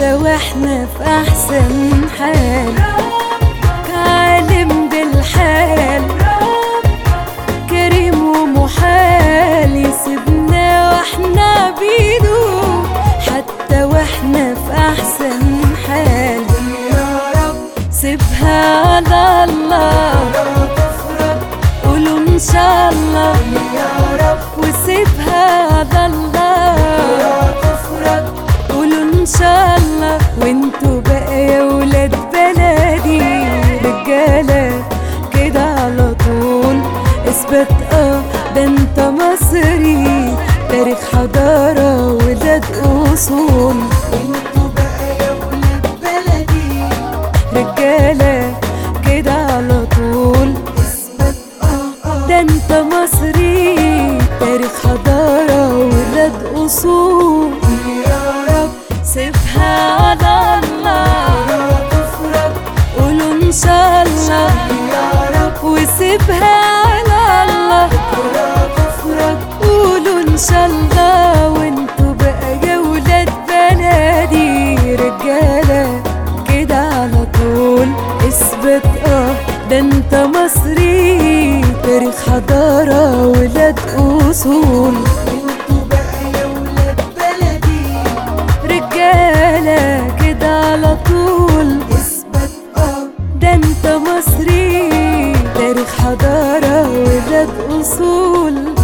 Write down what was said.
حتى واحنا في احسن حال عالم بالحال كريم ومحال يسيبنا واحنا بيدو حتى واحنا في احسن حال سيبها على الله قولوا ان شاء الله وسيبها على الله قولوا ان شاء الله وانتوا بقى يا ولاد بلدي رجاله كده على طول اثبت اه ده انت مصري تاريخ حضاره ولاد اصول انتوا بقى يا ولاد بلدي رجاله كده على طول اثبت اه اه ده انت مصري تاريخ حضاره ولاد اصول يا رب سيبها على الله لا تفرج قولوا ان شاء الله يا رب وسيبها على الله لا تفرج قولوا ان شاء الله وانتوا بقى يا ولاد بلدي رجاله كده على طول اثبت اه ده انت مصري تاريخ حضاره ولاد اصول انتوا بقى يا ولاد بلدي رجاله كده على طول اثبت اه ده انت مصري تاريخ حضاره ولاد اصول